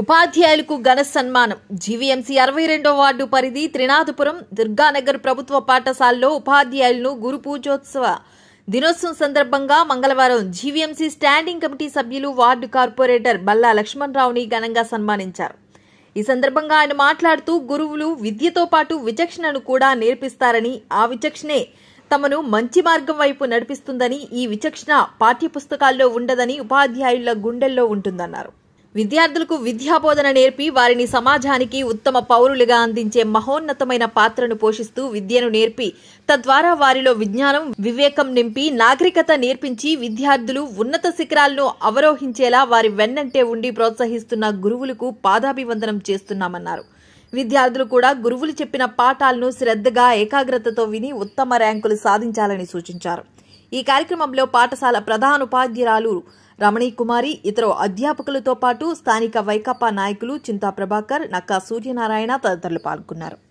ఉపాధ్యాయులకు ఘన సన్మానం జీవీఎంసీ అరవై రెండో వార్డు పరిధి త్రినాథపురం దుర్గానగర్ ప్రభుత్వ పాఠశాలలో ఉపాధ్యాయులను గురు పూజోత్సవ దినోత్సవం సందర్భంగా మంగళవారం జీవీఎంసీ స్టాండింగ్ కమిటీ సభ్యులు వార్డు కార్పొరేటర్ బల్లా లక్ష్మణరావుని ఘనంగా సన్మానించారు ఈ సందర్భంగా ఆయన మాట్లాడుతూ గురువులు విద్యతో పాటు విచక్షణను కూడా నేర్పిస్తారని ఆ విచక్షణే తమను మంచి మార్గం వైపు నడిపిస్తుందని ఈ విచక్షణ పాఠ్యపుస్తకాల్లో ఉండదని ఉపాధ్యాయుల గుండెల్లో ఉంటుందన్నారు విద్యార్థులకు విద్యాబోధన నేర్పి వారిని సమాజానికి ఉత్తమ పౌరులుగా అందించే మహోన్నతమైన పాత్రను పోషిస్తూ విద్యను నేర్పి తద్వారా వారిలో విజ్ఞానం వివేకం నింపి నాగరికత నేర్పించి విద్యార్థులు ఉన్నత శిఖరాలను అవరోహించేలా వారి వెన్నంటే ఉండి ప్రోత్సహిస్తున్న గురువులకు పాదాభివందనం చేస్తున్నామన్నారు విద్యార్థులు కూడా గురువులు చెప్పిన పాఠాలను శ్రద్ధగా ఏకాగ్రతతో విని ఉత్తమ ర్యాంకులు సాధించాలని సూచించారు ఈ కార్యక్రమంలో పాఠశాల ప్రధానోపాధ్యాయురాలు రమణీ కుమారి ఇతర అధ్యాపకులతో పాటు స్థానిక వైకాపా నాయకులు చింతా ప్రభాకర్ నక్కా సూర్యనారాయణ తదితరులు పాల్గొన్నారు